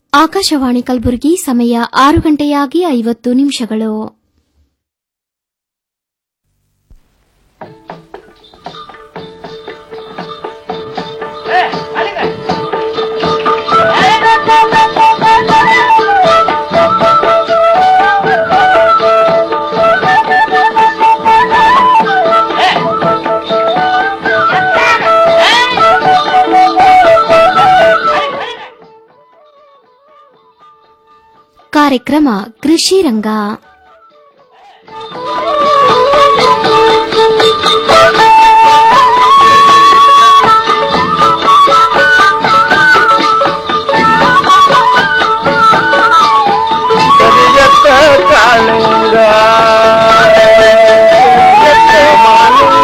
ಆಕಾಶವಾಣಿ ಕಲಬುರಗಿ ಸಮಯ ಆರು ಗಂಟೆಯಾಗಿ ಐವತ್ತು ನಿಮಿಷಗಳು ಕಾರ್ಯಕ್ರಮ ಕೃಷಿ ರಂಗ ಕರಿಯತ್ತ ಕಾಳಿಂಗ ಕರಿಯತ್ತ ಮಾಲಿಂಗ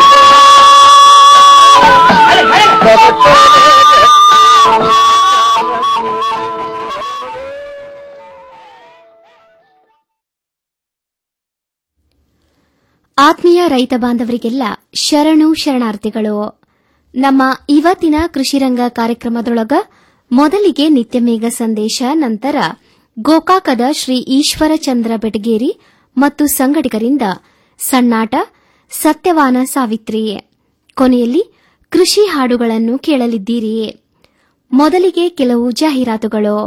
ಆತ್ಮೀಯ ರೈತ ಬಾಂಧವರಿಗೆಲ್ಲ ಶರಣು ಶರಣಾರ್ಥಿಗಳು ನಮ್ಮ ಇವತ್ತಿನ ಕೃಷಿರಂಗ ಕಾರ್ಯಕ್ರಮದೊಳಗ ಮೊದಲಿಗೆ ನಿತ್ಯಮೇಘ ಸಂದೇಶ ನಂತರ ಗೋಕಾಕದ ಶ್ರೀ ಈಶ್ವರಚಂದ್ರ ಬೆಟಗೇರಿ ಮತ್ತು ಸಂಗಡಿಗರಿಂದ ಸಣ್ಣಾಟ ಸತ್ಯವಾನ ಸಾವಿತ್ರಿ ಕೊನೆಯಲ್ಲಿ ಕೃಷಿ ಹಾಡುಗಳನ್ನು ಕೇಳಲಿದ್ದೀರಿ ಮೊದಲಿಗೆ ಕೆಲವು ಜಾಹೀರಾತುಗಳು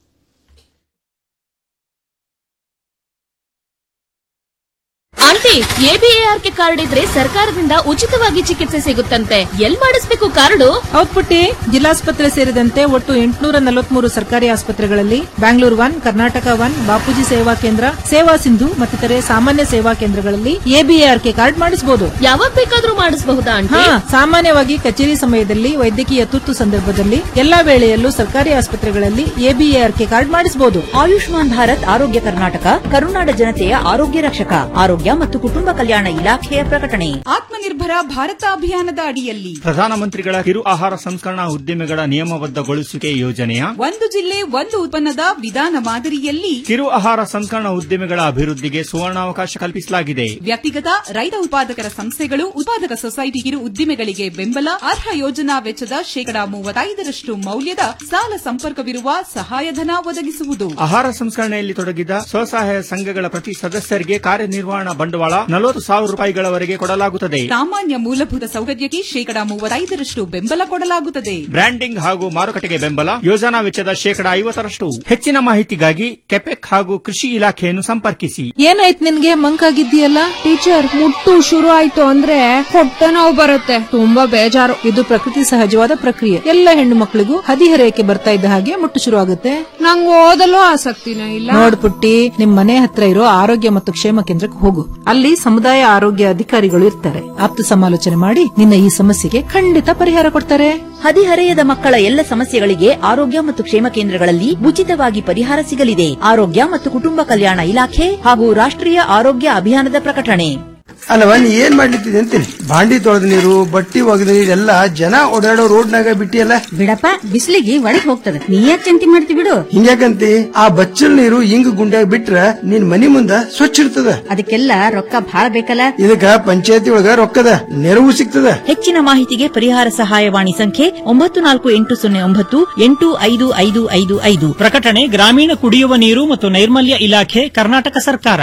ಆಂಟಿ ಎಬಿಎಆರ್ಕೆ ಕಾರ್ಡ್ ಇದ್ರೆ ಸರ್ಕಾರದಿಂದ ಉಚಿತವಾಗಿ ಚಿಕಿತ್ಸೆ ಸಿಗುತ್ತಂತೆ ಎಲ್ ಮಾಡಿಸ್ಬೇಕು ಕಾರ್ಡು ಹೌದ್ ಪುಟ್ಟಿ ಜಿಲ್ಲಾಸ್ಪತ್ರೆ ಸೇರಿದಂತೆ ಒಟ್ಟು ಎಂಟುನೂರ ನಲವತ್ಮೂರು ಸರ್ಕಾರಿ ಆಸ್ಪತ್ರೆಗಳಲ್ಲಿ ಬ್ಯಾಂಗ್ಳೂರ್ ಒನ್ ಕರ್ನಾಟಕ ಒನ್ ಬಾಪೂಜಿ ಸೇವಾ ಕೇಂದ್ರ ಸೇವಾ ಸಿಂಧು ಮತ್ತಿತರೆ ಸಾಮಾನ್ಯ ಸೇವಾ ಕೇಂದ್ರಗಳಲ್ಲಿ ಎಬಿಎಆರ್ಕೆ ಕಾರ್ಡ್ ಮಾಡಿಸಬಹುದು ಯಾವಾಗ ಬೇಕಾದ್ರೂ ಮಾಡಿಸಬಹುದಾ ಹಾ ಆಂಟಿ ಸಾಮಾನ್ಯವಾಗಿ ಕಚೇರಿ ಸಮಯದಲ್ಲಿ ವೈದ್ಯಕೀಯ ತುರ್ತು ಸಂದರ್ಭದಲ್ಲಿ ಎಲ್ಲಾ ವೇಳೆಯಲ್ಲೂ ಸರ್ಕಾರಿ ಆಸ್ಪತ್ರೆಗಳಲ್ಲಿ ಎಬಿಎಆರ್ಕೆ ಕಾರ್ಡ್ ಮಾಡಿಸಬಹುದು ಆಯುಷ್ಮಾನ್ ಭಾರತ್ ಆರೋಗ್ಯ ಕರ್ನಾಟಕ ಕರುನಾಡ ಜನತೆಯ ಆರೋಗ್ಯ ರಕ್ಷಕ ಆರೋಗ್ಯ ಮತ್ತು ಕುಟುಂಬ ಕಲ್ಯಾಣ ಇಲಾಖೆಯ ಪ್ರಕಟಣೆ ಆತ್ಮನಿರ್ಭರ ಭಾರತ ಅಭಿಯಾನದ ಅಡಿಯಲ್ಲಿ ಪ್ರಧಾನಮಂತ್ರಿಗಳ ಕಿರು ಆಹಾರ ಸಂಸ್ಕರಣಾ ಉದ್ದಿಮೆಗಳ ನಿಯಮಬದ್ಧಗೊಳಿಸುವಿಕೆ ಯೋಜನೆಯ ಒಂದು ಜಿಲ್ಲೆ ಒಂದು ಉತ್ಪನ್ನದ ವಿಧಾನ ಮಾದರಿಯಲ್ಲಿ ಕಿರು ಆಹಾರ ಸಂಸ್ಕರಣಾ ಉದ್ದಿಮೆಗಳ ಅಭಿವೃದ್ಧಿಗೆ ಸುವರ್ಣಾವಕಾಶ ಕಲ್ಪಿಸಲಾಗಿದೆ ವ್ಯಕ್ತಿಗತ ರೈತ ಉತ್ಪಾದಕರ ಸಂಸ್ಥೆಗಳು ಉತ್ಪಾದಕ ಸೊಸೈಟಿ ಕಿರು ಉದ್ದಿಮೆಗಳಿಗೆ ಬೆಂಬಲ ಅರ್ಹ ಯೋಜನಾ ವೆಚ್ಚದ ಶೇಕಡಾ ಮೂವತ್ತೈದರಷ್ಟು ಮೌಲ್ಯದ ಸಾಲ ಸಂಪರ್ಕವಿರುವ ಸಹಾಯಧನ ಒದಗಿಸುವುದು ಆಹಾರ ಸಂಸ್ಕರಣೆಯಲ್ಲಿ ತೊಡಗಿದ ಸ್ವಸಹಾಯ ಸಂಘಗಳ ಪ್ರತಿ ಸದಸ್ಯರಿಗೆ ಕಾರ್ಯನಿರ್ವಹಣಾ ಬಂಡವಾಳ ನಲವತ್ತು ಸಾವಿರ ರೂಪಾಯಿಗಳವರೆಗೆ ಕೊಡಲಾಗುತ್ತದೆ ಸಾಮಾನ್ಯ ಮೂಲಭೂತ ಸೌಕರ್ಯಕ್ಕೆ ಶೇಕಡಾ ಮೂವತ್ತೈದರಷ್ಟು ಬೆಂಬಲ ಕೊಡಲಾಗುತ್ತದೆ ಬ್ರ್ಯಾಂಡಿಂಗ್ ಹಾಗೂ ಮಾರುಕಟ್ಟೆಗೆ ಬೆಂಬಲ ಯೋಜನಾ ವೆಚ್ಚದ ಶೇಕಡಾ ಐವತ್ತರಷ್ಟು ಹೆಚ್ಚಿನ ಮಾಹಿತಿಗಾಗಿ ಕೆಪೆಕ್ ಹಾಗೂ ಕೃಷಿ ಇಲಾಖೆಯನ್ನು ಸಂಪರ್ಕಿಸಿ ಏನಾಯ್ತು ನಿನ್ಗೆ ಮಂಕಾಗಿದ್ದೀಯಲ್ಲ ಟೀಚರ್ ಮುಟ್ಟು ಶುರು ಆಯ್ತು ಅಂದ್ರೆ ಹೊಟ್ಟೆ ನೋವು ಬರುತ್ತೆ ತುಂಬಾ ಬೇಜಾರು ಇದು ಪ್ರಕೃತಿ ಸಹಜವಾದ ಪ್ರಕ್ರಿಯೆ ಎಲ್ಲ ಹೆಣ್ಣು ಮಕ್ಕಳಿಗೂ ಹದಿಹರೆಯಕ್ಕೆ ಬರ್ತಾ ಇದ್ದ ಹಾಗೆ ಮುಟ್ಟು ಶುರು ಆಗುತ್ತೆ ನಂಗೆ ಓದಲು ಆಸಕ್ತಿನೇ ಇಲ್ಲ ನೋಡ್ ಪುಟ್ಟಿ ನಿಮ್ ಮನೆ ಹತ್ರ ಇರೋ ಆರೋಗ್ಯ ಮತ್ತು ಕ್ಷೇಮ ಕೇಂದ್ರಕ್ಕೆ ಹೋಗು ಅಲ್ಲಿ ಸಮುದಾಯ ಆರೋಗ್ಯ ಅಧಿಕಾರಿಗಳು ಇರ್ತಾರೆ ಆಪ್ತ ಸಮಾಲೋಚನೆ ಮಾಡಿ ನಿನ್ನ ಈ ಸಮಸ್ಯೆಗೆ ಖಂಡಿತ ಪರಿಹಾರ ಕೊಡ್ತಾರೆ ಹದಿಹರೆಯದ ಮಕ್ಕಳ ಎಲ್ಲ ಸಮಸ್ಯೆಗಳಿಗೆ ಆರೋಗ್ಯ ಮತ್ತು ಕ್ಷೇಮ ಕೇಂದ್ರಗಳಲ್ಲಿ ಉಚಿತವಾಗಿ ಪರಿಹಾರ ಸಿಗಲಿದೆ ಆರೋಗ್ಯ ಮತ್ತು ಕುಟುಂಬ ಕಲ್ಯಾಣ ಇಲಾಖೆ ಹಾಗೂ ರಾಷ್ಟ್ರೀಯ ಆರೋಗ್ಯ ಅಭಿಯಾನದ ಪ್ರಕಟಣೆ ಅಲ್ಲವ ನೀ ಏನ್ ಮಾಡ್ಲಿತ್ತಿದೆ ಅಂತೀನಿ ಬಾಂಡಿ ತೊಳೆದ ನೀರು ಬಟ್ಟಿ ಒಗೆದ ನೀರು ಎಲ್ಲ ಜನ ಓಡಾಡೋ ರೋಡ್ನಾಗ ಬಿಟ್ಟಿಯಲ್ಲ ಬಿಡಪ್ಪ ಬಿಸಿಲಿಗೆ ಒಳಗ್ ಹೋಗ್ತದ ನೀ ಯಾಕೆ ಚಿಂತೆ ಮಾಡ್ತಿ ಬಿಡು ಹಿಂಗ್ಯಾಕಂತಿ ಆ ಬಚ್ಚಲ್ ನೀರು ಹಿಂಗ್ ಗುಂಡ್ಯಾಗ ಬಿಟ್ರ ನಿನ್ ಮನಿ ಮುಂದ ಸ್ವಚ್ಛ ಇರ್ತದ ಅದಕ್ಕೆಲ್ಲ ರೊಕ್ಕ ಭಾಳ ಬೇಕಲ್ಲ ಇದಕ್ಕ ಪಂಚಾಯತಿ ಒಳಗ ರೊಕ್ಕದ ನೆರವು ಸಿಗ್ತದ ಹೆಚ್ಚಿನ ಮಾಹಿತಿಗೆ ಪರಿಹಾರ ಸಹಾಯವಾಣಿ ಸಂಖ್ಯೆ ಒಂಬತ್ತು ನಾಲ್ಕು ಎಂಟು ಸೊನ್ನೆ ಒಂಬತ್ತು ಎಂಟು ಐದು ಐದು ಐದು ಐದು ಪ್ರಕಟಣೆ ಗ್ರಾಮೀಣ ಕುಡಿಯುವ ನೀರು ಮತ್ತು ನೈರ್ಮಲ್ಯ ಇಲಾಖೆ ಕರ್ನಾಟಕ ಸರ್ಕಾರ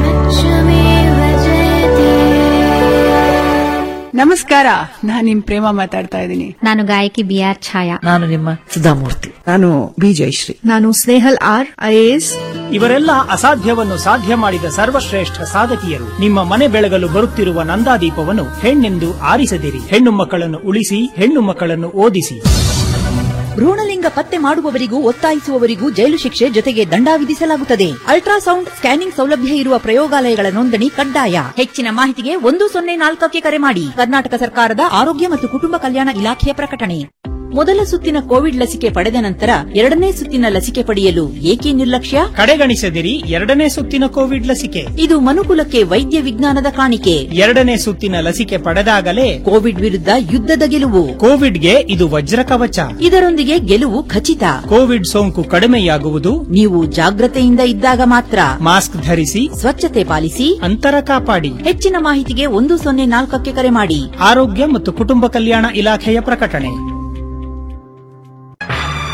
ನಮಸ್ಕಾರ ನಾನ್ ನಿಮ್ ಪ್ರೇಮ ಮಾತಾಡ್ತಾ ಇದ್ದೀನಿ ನಾನು ಗಾಯಕಿ ಬಿ ಆರ್ ಛಾಯಾ ನಾನು ನಿಮ್ಮ ಸುಧಾಮೂರ್ತಿ ನಾನು ಬಿ ಜಯಶ್ರೀ ನಾನು ಸ್ನೇಹಲ್ ಆರ್ ಐಎಎಸ್ ಇವರೆಲ್ಲ ಅಸಾಧ್ಯವನ್ನು ಸಾಧ್ಯ ಮಾಡಿದ ಸರ್ವಶ್ರೇಷ್ಠ ಸಾಧಕಿಯರು ನಿಮ್ಮ ಮನೆ ಬೆಳಗಲು ಬರುತ್ತಿರುವ ನಂದಾದೀಪವನ್ನು ಹೆಣ್ಣೆಂದು ಆರಿಸದಿರಿ ಹೆಣ್ಣು ಮಕ್ಕಳನ್ನು ಉಳಿಸಿ ಹೆಣ್ಣು ಮಕ್ಕಳನ್ನು ಓದಿಸಿ ಭ್ರೂಣಲಿಂಗ ಪತ್ತೆ ಮಾಡುವವರಿಗೂ ಒತ್ತಾಯಿಸುವವರಿಗೂ ಜೈಲು ಶಿಕ್ಷೆ ಜೊತೆಗೆ ದಂಡ ವಿಧಿಸಲಾಗುತ್ತದೆ ಅಲ್ಟ್ರಾಸೌಂಡ್ ಸ್ಕ್ಯಾನಿಂಗ್ ಸೌಲಭ್ಯ ಇರುವ ಪ್ರಯೋಗಾಲಯಗಳ ನೋಂದಣಿ ಕಡ್ಡಾಯ ಹೆಚ್ಚಿನ ಮಾಹಿತಿಗೆ ಒಂದು ಸೊನ್ನೆ ನಾಲ್ಕಕ್ಕೆ ಕರೆ ಮಾಡಿ ಕರ್ನಾಟಕ ಸರ್ಕಾರದ ಆರೋಗ್ಯ ಮತ್ತು ಕುಟುಂಬ ಕಲ್ಯಾಣ ಇಲಾಖೆಯ ಪ್ರಕಟಣೆ ಮೊದಲ ಸುತ್ತಿನ ಕೋವಿಡ್ ಲಸಿಕೆ ಪಡೆದ ನಂತರ ಎರಡನೇ ಸುತ್ತಿನ ಲಸಿಕೆ ಪಡೆಯಲು ಏಕೆ ನಿರ್ಲಕ್ಷ್ಯ ಕಡೆಗಣಿಸದಿರಿ ಎರಡನೇ ಸುತ್ತಿನ ಕೋವಿಡ್ ಲಸಿಕೆ ಇದು ಮನುಕುಲಕ್ಕೆ ವೈದ್ಯ ವಿಜ್ಞಾನದ ಕಾಣಿಕೆ ಎರಡನೇ ಸುತ್ತಿನ ಲಸಿಕೆ ಪಡೆದಾಗಲೇ ಕೋವಿಡ್ ವಿರುದ್ಧ ಯುದ್ಧದ ಗೆಲುವು ಕೋವಿಡ್ಗೆ ಇದು ವಜ್ರ ಕವಚ ಇದರೊಂದಿಗೆ ಗೆಲುವು ಖಚಿತ ಕೋವಿಡ್ ಸೋಂಕು ಕಡಿಮೆಯಾಗುವುದು ನೀವು ಜಾಗ್ರತೆಯಿಂದ ಇದ್ದಾಗ ಮಾತ್ರ ಮಾಸ್ಕ್ ಧರಿಸಿ ಸ್ವಚ್ಛತೆ ಪಾಲಿಸಿ ಅಂತರ ಕಾಪಾಡಿ ಹೆಚ್ಚಿನ ಮಾಹಿತಿಗೆ ಒಂದು ಸೊನ್ನೆ ನಾಲ್ಕಕ್ಕೆ ಕರೆ ಮಾಡಿ ಆರೋಗ್ಯ ಮತ್ತು ಕುಟುಂಬ ಕಲ್ಯಾಣ ಇಲಾಖೆಯ ಪ್ರಕಟಣೆ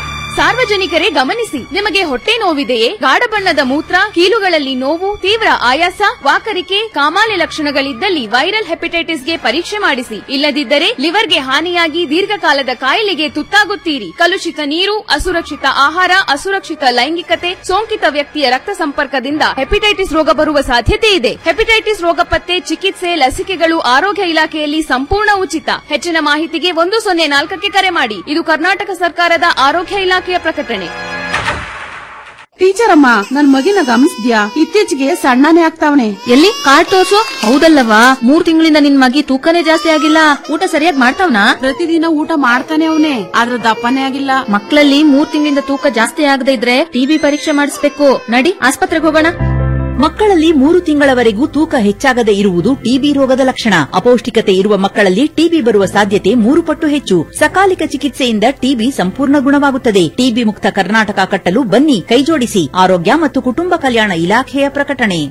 ಸಾರ್ವಜನಿಕರೇ ಗಮನಿಸಿ ನಿಮಗೆ ಹೊಟ್ಟೆ ನೋವಿದೆಯೇ ಗಾಢ ಬಣ್ಣದ ಮೂತ್ರ ಕೀಲುಗಳಲ್ಲಿ ನೋವು ತೀವ್ರ ಆಯಾಸ ವಾಕರಿಕೆ ಕಾಮಾಲೆ ಲಕ್ಷಣಗಳಿದ್ದಲ್ಲಿ ವೈರಲ್ ಹೆಪಟೈಟಿಸ್ಗೆ ಪರೀಕ್ಷೆ ಮಾಡಿಸಿ ಇಲ್ಲದಿದ್ದರೆ ಲಿವರ್ಗೆ ಹಾನಿಯಾಗಿ ದೀರ್ಘಕಾಲದ ಕಾಯಿಲೆಗೆ ತುತ್ತಾಗುತ್ತೀರಿ ಕಲುಷಿತ ನೀರು ಅಸುರಕ್ಷಿತ ಆಹಾರ ಅಸುರಕ್ಷಿತ ಲೈಂಗಿಕತೆ ಸೋಂಕಿತ ವ್ಯಕ್ತಿಯ ರಕ್ತ ಸಂಪರ್ಕದಿಂದ ಹೆಪಟೈಟಿಸ್ ರೋಗ ಬರುವ ಸಾಧ್ಯತೆ ಇದೆ ಹೆಪಟೈಟಿಸ್ ರೋಗ ಪತ್ತೆ ಚಿಕಿತ್ಸೆ ಲಸಿಕೆಗಳು ಆರೋಗ್ಯ ಇಲಾಖೆಯಲ್ಲಿ ಸಂಪೂರ್ಣ ಉಚಿತ ಹೆಚ್ಚಿನ ಮಾಹಿತಿಗೆ ಒಂದು ಸೊನ್ನೆ ನಾಲ್ಕಕ್ಕೆ ಕರೆ ಮಾಡಿ ಇದು ಕರ್ನಾಟಕ ಸರ್ಕಾರದ ಆರೋಗ್ಯ ಇಲಾಖೆಯ ಪ್ರಕಟಣೆ ಟೀಚರ್ ಅಮ್ಮ ನನ್ ಮಗಿನ ಗಮನಿಸಿದ್ಯಾ ಇತ್ತೀಚೆಗೆ ಸಣ್ಣನೇ ಆಗ್ತಾವನೆ ಎಲ್ಲಿ ಕಾರ್ಡ್ ತೋರ್ಸು ಹೌದಲ್ಲವಾ ಮೂರ್ ತಿಂಗಳಿಂದ ನಿನ್ ಮಗಿ ತೂಕನೇ ಜಾಸ್ತಿ ಆಗಿಲ್ಲ ಊಟ ಸರಿಯಾಗಿ ಮಾಡ್ತಾವ್ನಾ ಪ್ರತಿದಿನ ಊಟ ಮಾಡ್ತಾನೆ ಅವನೇ ಆದ್ರ ದಪ್ಪನೇ ಆಗಿಲ್ಲ ಮಕ್ಕಳಲ್ಲಿ ಮೂರ್ ತಿಂಗಳಿಂದ ತೂಕ ಜಾಸ್ತಿ ಆಗದೆ ಇದ್ರೆ ಟಿಬಿ ಪರೀಕ್ಷೆ ಮಾಡಿಸ್ಬೇಕು ನಡಿ ಆಸ್ಪತ್ರೆಗೆ ಹೋಗೋಣ ಮಕ್ಕಳಲ್ಲಿ ಮೂರು ತಿಂಗಳವರೆಗೂ ತೂಕ ಹೆಚ್ಚಾಗದೆ ಇರುವುದು ಟಿಬಿ ರೋಗದ ಲಕ್ಷಣ ಅಪೌಷ್ಟಿಕತೆ ಇರುವ ಮಕ್ಕಳಲ್ಲಿ ಟಿಬಿ ಬರುವ ಸಾಧ್ಯತೆ ಮೂರು ಪಟ್ಟು ಹೆಚ್ಚು ಸಕಾಲಿಕ ಚಿಕಿತ್ಸೆಯಿಂದ ಟಿಬಿ ಸಂಪೂರ್ಣ ಗುಣವಾಗುತ್ತದೆ ಟಿಬಿ ಮುಕ್ತ ಕರ್ನಾಟಕ ಕಟ್ಟಲು ಬನ್ನಿ ಕೈಜೋಡಿಸಿ ಆರೋಗ್ಯ ಮತ್ತು ಕುಟುಂಬ ಕಲ್ಯಾಣ ಇಲಾಖೆಯ ಪ್ರಕಟಣೆ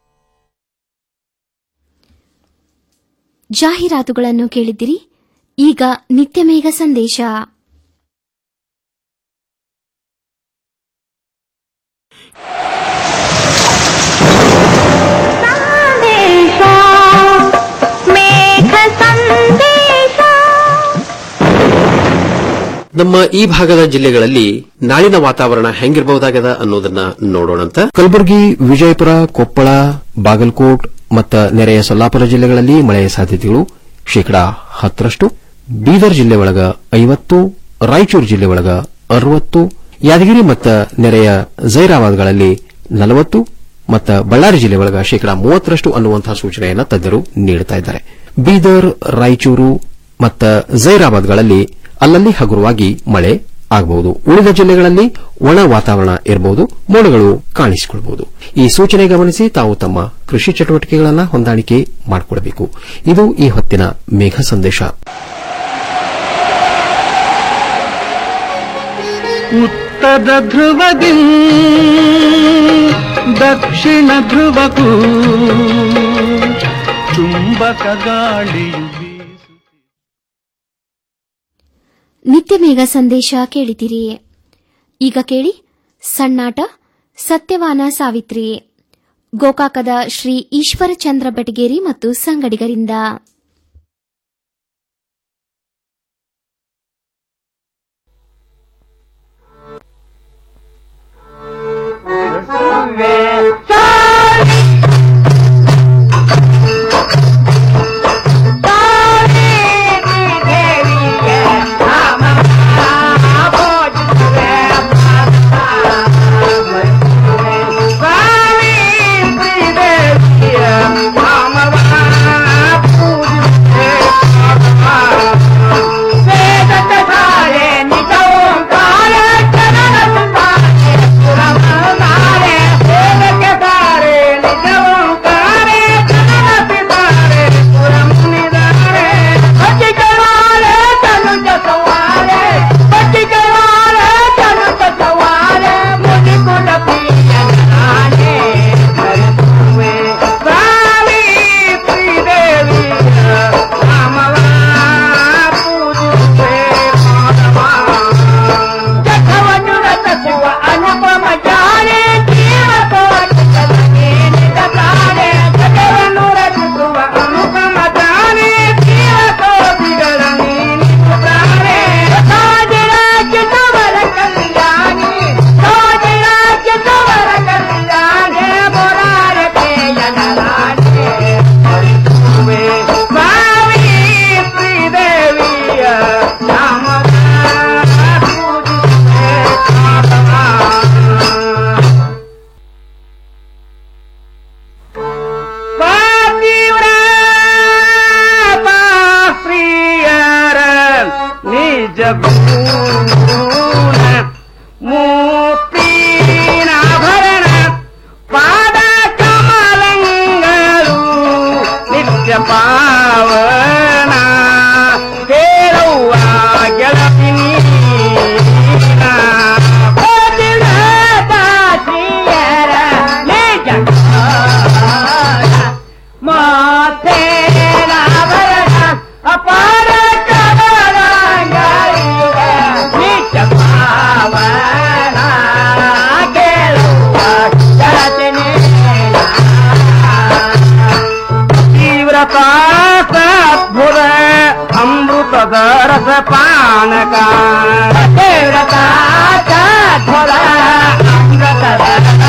ಜಾಹೀರಾತುಗಳನ್ನು ಕೇಳಿದಿರಿ ಈಗ ನಿತ್ಯಮೇಘ ಸಂದೇಶ ನಮ್ಮ ಈ ಭಾಗದ ಜಿಲ್ಲೆಗಳಲ್ಲಿ ನಾಳಿನ ವಾತಾವರಣ ಹೆಂಗಿರಬಹುದಾಗದ ಅನ್ನೋದನ್ನ ನೋಡೋಣಂತ ಕಲಬುರಗಿ ವಿಜಯಪುರ ಕೊಪ್ಪಳ ಬಾಗಲಕೋಟ್ ಮತ್ತು ನೆರೆಯ ಸೊಲ್ಲಾಪುರ ಜಿಲ್ಲೆಗಳಲ್ಲಿ ಮಳೆಯ ಸಾಧ್ಯತೆಗಳು ಶೇಕಡಾ ಹತ್ತರಷ್ಟು ಬೀದರ್ ಜಿಲ್ಲೆ ಒಳಗ ಐವತ್ತು ರಾಯಚೂರು ಜಿಲ್ಲೆ ಒಳಗ ಅರವತ್ತು ಯಾದಗಿರಿ ಮತ್ತು ನೆರೆಯ ಜೈರಾಬಾದ್ಗಳಲ್ಲಿ ನಲವತ್ತು ಮತ್ತು ಬಳ್ಳಾರಿ ಜಿಲ್ಲೆ ಒಳಗ ಶೇಕಡಾ ಮೂವತ್ತರಷ್ಟು ಅನ್ನುವಂತಹ ಸೂಚನೆಯನ್ನು ತಜ್ಞರು ನೀಡುತ್ತಾ ಇದ್ದಾರೆ ಬೀದರ್ ರಾಯಚೂರು ಮತ್ತು ಜೈರಾಬಾದ್ಗಳಲ್ಲಿ ಅಲ್ಲಲ್ಲಿ ಹಗುರವಾಗಿ ಮಳೆ ಆಗಬಹುದು ಉಳಿದ ಜಿಲ್ಲೆಗಳಲ್ಲಿ ಒಣ ವಾತಾವರಣ ಇರಬಹುದು ಮೋಡಗಳು ಕಾಣಿಸಿಕೊಳ್ಳಬಹುದು ಈ ಸೂಚನೆ ಗಮನಿಸಿ ತಾವು ತಮ್ಮ ಕೃಷಿ ಚಟುವಟಿಕೆಗಳನ್ನು ಹೊಂದಾಣಿಕೆ ಮಾಡಿಕೊಳ್ಳಬೇಕು ಇದು ಈ ಹೊತ್ತಿನ ಮೇಘ ಸಂದೇಶ ಉತ್ತರ ಧ್ರುವದಿ ದಕ್ಷಿಣ ಧ್ರುವಕ್ಕೂ ಚುಂಬಕ ಗಾಳಿಯು ನಿತ್ಯಮೇಘ ಸಂದೇಶ ಕೇಳಿದಿರಿ ಈಗ ಕೇಳಿ ಸಣ್ಣಾಟ ಸತ್ಯವಾನ ಸಾವಿತ್ರಿ ಗೋಕಾಕದ ಶ್ರೀ ಈಶ್ವರಚಂದ್ರ ಬೆಟಗೇರಿ ಮತ್ತು ಸಂಗಡಿಗರಿಂದ ನಿಜ ಮೂರ್ತಿನಾಭರಣ ಪಾದ ಕಮಲಂಗಳು ನಿತ್ಯ ಪಾವನ ಹೇಳುವ ಗೆಳತಿನಿ ಮಾತೇನಾಭರಣ ಅಪಾರ ಕಮಲಂಗಳು ಪಾನಕ ದೇವತಾ ಚಾಧ್ವರ ಅಂಗತದ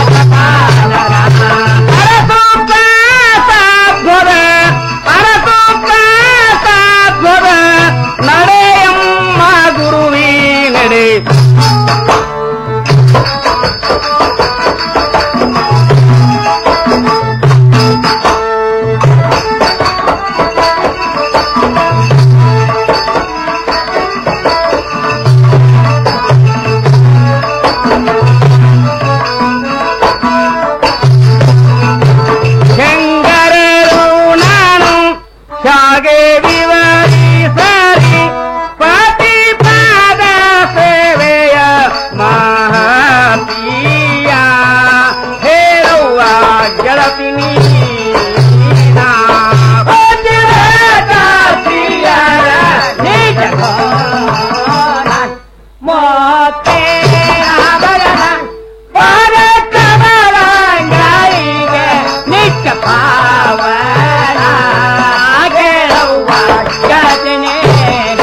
ಅರಸೂಪ ಸಾಧ್ವರ ಅರಸೂಪ ಸಾಧ್ವರ ನಡೆಯಮ್ಮ ಗುರುವೀ ನಡೆ ಶಂಕರರು ನಾನು ಶಾಗೆ ವಿವರಿಸರಿ ಪ್ರತಿಪಾದ ಸೇವೆಯ ಮಹತೀಯ ಹೇಳುವ ಗೆಳತಿನಿ ಮೋತೆ ಆಭರಣ ಪರಕಮಲಂಗಾಯಿಗೆ ನಿತ್ಯ ಪಾವನ ಗೆಳವ್ವ ಗೆಳತಿನೇನ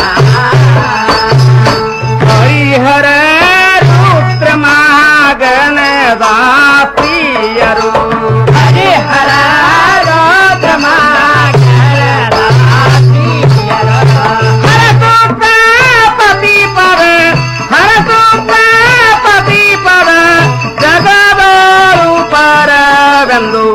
ಹರಿಹರ ರುದ್ರ ಮಗನದ ಪ್ರಿಯರು ಹರಿಹರ ರುದ್ರ ಮಗನದ ಪ್ರಿಯರು ಹರಸೂಪ ಪತಿ ಪರ ಹರಸೂಪ ಪತಿ ಪರ ಜಗದರು ಪರವೆಂದು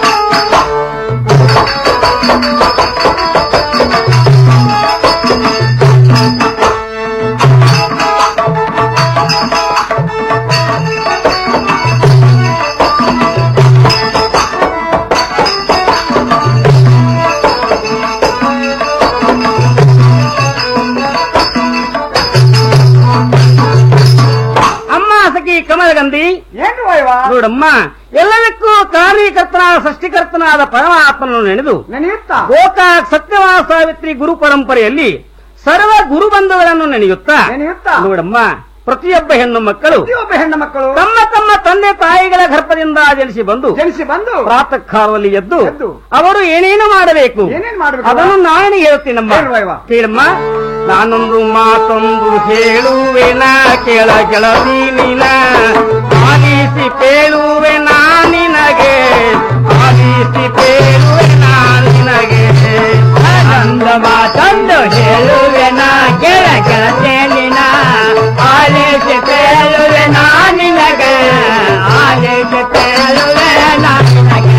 ಅಮ್ಮ ಸಖಿ ಕಮಲಗಂಧಿ ಏನು ನೋಡಮ್ಮ ಎಲ್ಲದಕ್ಕೂ ಕಾರಣೀಕರ್ತನಾದ ಸೃಷ್ಟಿಕರ್ತನಾದ ಪರಮಾತ್ಮನನ್ನು ನೆನೆದು ನೆನೆಯುತ್ತಾ ಗೋಕಾಕ್ ಸತ್ಯವಾದ ಸಾವಿತ್ರಿ ಗುರು ಪರಂಪರೆಯಲ್ಲಿ ಸರ್ವ ಗುರುಬಂಧುಗಳನ್ನು ನೆನೆಯುತ್ತಾ ನೆನೆಯುತ್ತಾ ನೋಡಮ್ಮ ಪ್ರತಿಯೊಬ್ಬ ಹೆಣ್ಣು ಮಕ್ಕಳು ಪ್ರತಿಯೊಬ್ಬ ಹೆಣ್ಣು ಮಕ್ಕಳು ತಮ್ಮ ತಮ್ಮ ತಂದೆ ತಾಯಿಗಳ ಗರ್ಭದಿಂದ ಜನಿಸಿ ಬಂದು ಜನಿಸಿ ಬಂದು ಪ್ರಾತಃ ಕಾಲದಲ್ಲಿ ಎದ್ದು ಎದ್ದು ಅವರು ಏನೇನು ಮಾಡಬೇಕು ಏನೇನ್ ಮಾಡ್ಬೇಕು ಅದನ್ನು ನಾನು ಹೇಳ್ತೀನಮ್ಮ ಹೇಳುವ ಇವ. ಕೇಳಮ್ಮ ನಾನೊಂದು ಮಾತೊಂದು ಹೇಳುವೆನ ಕೇಳ ಗೆಳತಿ ನೀನ ಆಲಿಸಿ ಪೇಳುವೆ ನಾ ನಿನಗೆ ಆಲಿಸಿ ಪೇಳುವೆ ನಾ ನಿನಗೆ ಆನಂದ ಮಾತೊಂದು ಹೇಳುವೆ ನಾ ಕೇಳ ಗೆಳತಿ ನೀನ ಆಲಿಸಿ ಪೇಳುವೆ ನಾ ನಿನಗೆ ಆಲಿಸಿ ಪೇಳುವೆ ನಾ ನಿನಗೆ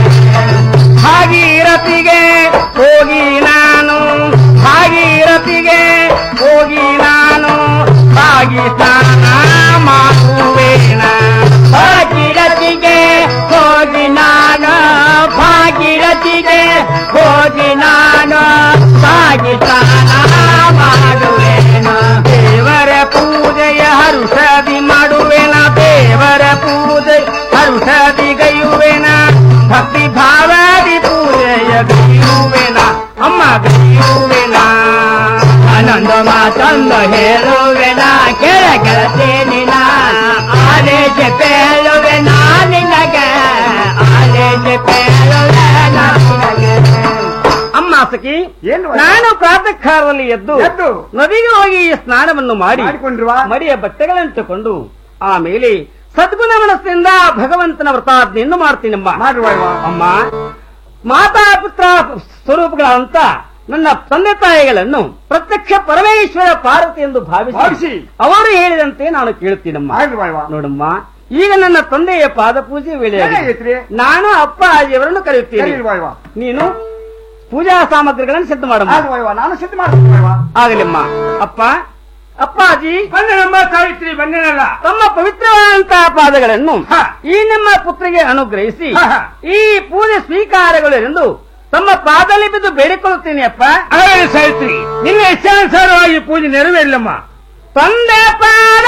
ಭಾಗೀರಥಿಗೆ ಹೋಗಿ ನಾನು ಭಾಗೀರಥಿಗೆ ಹೋಗಿ ನಾನು ಭಾಗಿ ಸ್ನಾನ ಮಾಡುವೇನ ಭಾಗೀರಥಿಗೆ ಹೋಗಿ ನಾನು ಭಾಗೀರಥಿಗೆ ಹೋಗಿ ನಾನು ಭಾಗಿ ಸ್ನಾನ ಮಾಡುವೇನ ದೇವರ ಪೂಜೆಯ ಹರುಷದಿ ಮಾಡುವೆನ ದೇವರ ಪೂಜೆ ಹರುಷದಿ ಗೈಯುವೆನ ಭಕ್ತಿ ಭಾವದಿ ಪೂಜೆಯ ಗೈಯುವೆನ ಅಮ್ಮ ಗೈಯುವೆನ ಆನಂದ ಮಾತಂದ ಹೇಳುವೆನ ಕೆಳ ಗೆಳತೇನಿನ ಆದೇಶ ಪೇಳುವೆನ ನಿನಗೆ ಆದೇಶ ಪೇಳುವೆನ ನಿನಗೆ ಅಮ್ಮ ಸಖಿ ಏನು ನಾನು ಪ್ರಾತಃ ಕಾಲದಲ್ಲಿ ಎದ್ದು ಎದ್ದು ನದಿಗೆ ಹೋಗಿ ಸ್ನಾನವನ್ನು ಮಾಡಿ ಮಾಡಿಕೊಂಡ್ರುವ ಮಡಿಯ ಬಟ್ಟೆಗಳನ್ನು ತಕೊಂಡು ಆಮೇಲೆ ಸದ್ಗುಣ ಮನಸ್ಸಿನಿಂದ ಭಗವಂತನ ವ್ರತಾಜ್ಞೆಯನ್ನು ಮಾಡ್ತೀನಮ್ಮ ಮಾಡುವ ಇವ. ಅಮ್ಮ ಮಾತಾ ಪುತ್ರ ಸ್ವರೂಪಗಳಂತ ನನ್ನ ತಂದೆ ತಾಯಿಗಳನ್ನು ಪ್ರತ್ಯಕ್ಷ ಪರಮೇಶ್ವರ ಪಾರ್ವತಿ ಎಂದು ಭಾವಿಸಿ ಭಾವಿಸಿ ಅವರು ಹೇಳಿದಂತೆ ನಾನು ಕೇಳುತ್ತೀನಮ್ಮ ಮಾಡುವ ಇವ. ನೋಡಮ್ಮ ಈಗ ನನ್ನ ತಂದೆಯ ಪಾದ ಪೂಜೆ ವೇಳೆ ಏನಾಗೈತ್ರಿ? ನಾನು ಅಪ್ಪ ಅಜ್ಜಿಯವರನ್ನು ಕರೆಯುತ್ತೇನೆ ಕರೀಲ್ವಾ ಇವ? ನೀನು ಪೂಜಾ ಸಾಮಗ್ರಿಗಳನ್ನು ಸಿದ್ಧ ಮಾಡಮ್ಮ ಆಗುವ ಇವ. ನಾನು ಸಿದ್ಧ ಮಾಡ್ತೀನಿ ಇವ. ಆಗಲಿಮ್ಮ ಅಪ್ಪ ಅಪ್ಪಾಜಿ ಬಂದೆನಮ್ಮ ಸಾವಿತ್ರಿ ಬಂದೆನಲ್ಲ ತಮ್ಮ ಪವಿತ್ರವಾದಂತಹ ಪಾದಗಳನ್ನು ಹ. ಈ ನಮ್ಮ ಪುತ್ರಿಗೆ ಅನುಗ್ರಹಿಸಿ ಹ, ಹ. ಈ ಪೂಜೆ ಸ್ವೀಕಾರಗಳು ಎಂದು ತಮ್ಮ ಪಾದದಲ್ಲಿ ಬಿದ್ದು ಬೇಡಿಕೊಳ್ಳುತ್ತೇನೆ ಅಪ್ಪ ಹಾಗಾದ್ರೆ ಸಾವಿತ್ರಿ ನಿನ್ನ ಇಚ್ಛಾನುಸಾರವಾಗಿ ಪೂಜೆ ನೆರವೇರಿಲ್ಲಮ್ಮ ತಂದೆ ಪಾದ